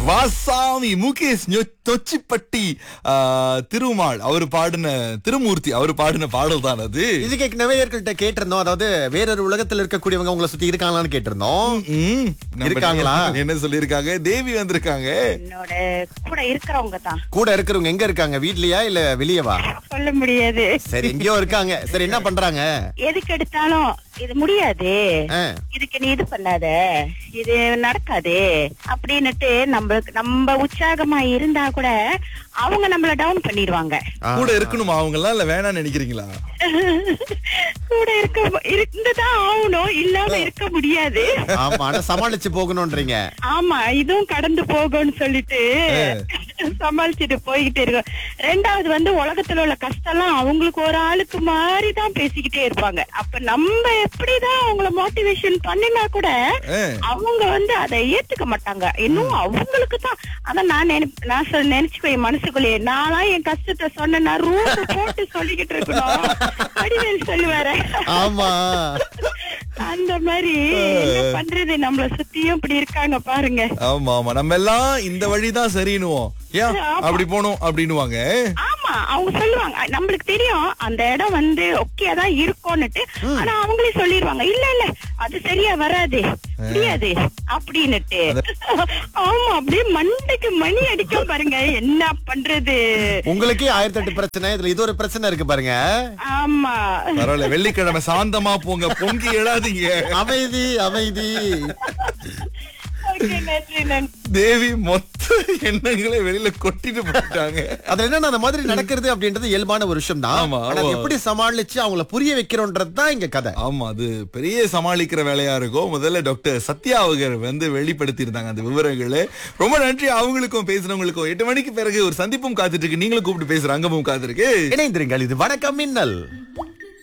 வாசாமி முகேஷ் நொ- தொச்சிப்பட்டி ஆ, திருமால் அவர் பாடின திருமூர்த்தி அவர் பாடின பாடல் தான் அது இது கேட்க நேயர்கள்ட்ட கேட்டிருந்தோம் அதாவது வேறொரு உலகத்துல இருக்கக்கூடியவங்க உங்களை சுத்தி இருக்காங்களான்னு கேட்டிருந்தோம் ம், நம்ம இருக்காங்களா? என்ன சொல்லிருக்காங்க தேவி வந்திருக்காங்க என்னோட கூட இருக்கிறவங்க தான் கூட இருக்கிறவங்க எங்க இருக்காங்க வீட்லயா இல்ல வெளியவா சொல்ல முடியாது சரி எங்கேயோ இருக்காங்க சரி என்ன பண்றாங்க எதுக்கு எடுத்தாலும் இது முடியாது ஆ. இதுக்கு நீ இது பண்ணாத இது நடக்காது அப்படின்னுட்டு நம்மளுக்கு நம்ம உற்சாகமா இருந்தா கூட அவங்க நம்மள டவுன் பண்ணிடுவாங்க கூட இருக்கணுமா அவங்க எல்லாம் இல்ல வேணாம்னு நினைக்கிறீங்களா கூட இருக்க இருந்துதான் ஆகணும் இல்லாம இருக்க முடியாது ஆமா ஆனா சமாளிச்சு போகணும்ன்றீங்க ஆமா இதுவும் கடந்து போகும்னு சொல்லிட்டு சமாளிச்சுட்டு போய்கிட்டே இருக்கோம் ரெண்டாவது வந்து உலகத்துல உள்ள கஷ்டம்லாம் அவங்களுக்கு ஒரு ஆளுக்கு மாதிரி தான் பேசிக்கிட்டே இருப்பாங்க அப்ப நம்ம எப்படிதான் அவங்கள மோட்டிவேஷன் பண்ணினா கூட ஆ. அவங்க வந்து அதை ஏத்துக்க மாட்டாங்க இன்னும் அவங்களுக்கு தான் அதான் நான் நினைப் நான் சொல் நினைச்சுக்கோ என் மனசுக்குள்ளேயே நானா என் கஷ்டத்தை சொன்னா ரூட் போட்டு சொல்லிக்கிட்டு இருக்கணும் அடிவேல் சொல்லுவாரு ஆமா அந்த மாதிரி என்ன பண்றது நம்மள சுத்தியும் இப்படி இருக்காங்க பாருங்க ஆமா ஆமா நம்ம எல்லாம் இந்த வழிதான் சரின்னுவோம் ஏன் ஆமா. அப்படி போனோம் அப்படின்னுவாங்க ஆமா அவங்க சொல்லுவாங்க அ, நம்மளுக்கு தெரியும் அந்த இடம் வந்து ஓகே தான் இருக்கும்னுட்டு ஆனா அவங்களே சொல்லிருவாங்க இல்ல இல்ல அது சரியா வராது முடியாது அப்படின்னுட்டு ஆமா அப்படியே மண்டைக்கு மணி அடிக்கும் பாருங்க என்ன பண்றது உங்களுக்கே ஆயிரத்தி எட்டு பிரச்சனை இதுல இது ஒரு பிரச்சனை இருக்கு பாருங்க ஆமா பரவாயில்ல வெள்ளிக்கிழமை சாந்தமா போங்க பொங்கி எழாதீங்க அமைதி அமைதி Okay, நன்றி நன்றி தேவி மொத்த எண்ணங்களை வெளியில கொட்டிட்டு போயிட்டாங்க அதுல என்ன அந்த மாதிரி நடக்கிறது அப்படின்றது இயல்பான ஒரு விஷயம் தான் ஆமா, ஆனா அதை ஆமா. எப்படி சமாளிச்சு அவங்கள புரிய வைக்கிறோன்றது தான் இங்க கதை ஆமா அது பெரிய சமாளிக்கிற வேலையா இருக்கும் முதல்ல டாக்டர் சத்யா அவர்கள் வந்து வெளிப்படுத்தி இருந்தாங்க அந்த விவரங்களை ரொம்ப நன்றி அவங்களுக்கும் பேசுறவங்களுக்கும் எட்டு மணிக்கு பிறகு ஒரு சந்திப்பும் காத்துட்டு இருக்கு நீங்களும் கூப்பிட்டு பேசுற அங்கமும் காத்திருக்கு இணைந்திருங்கள் இது வணக்கம் மின்னல்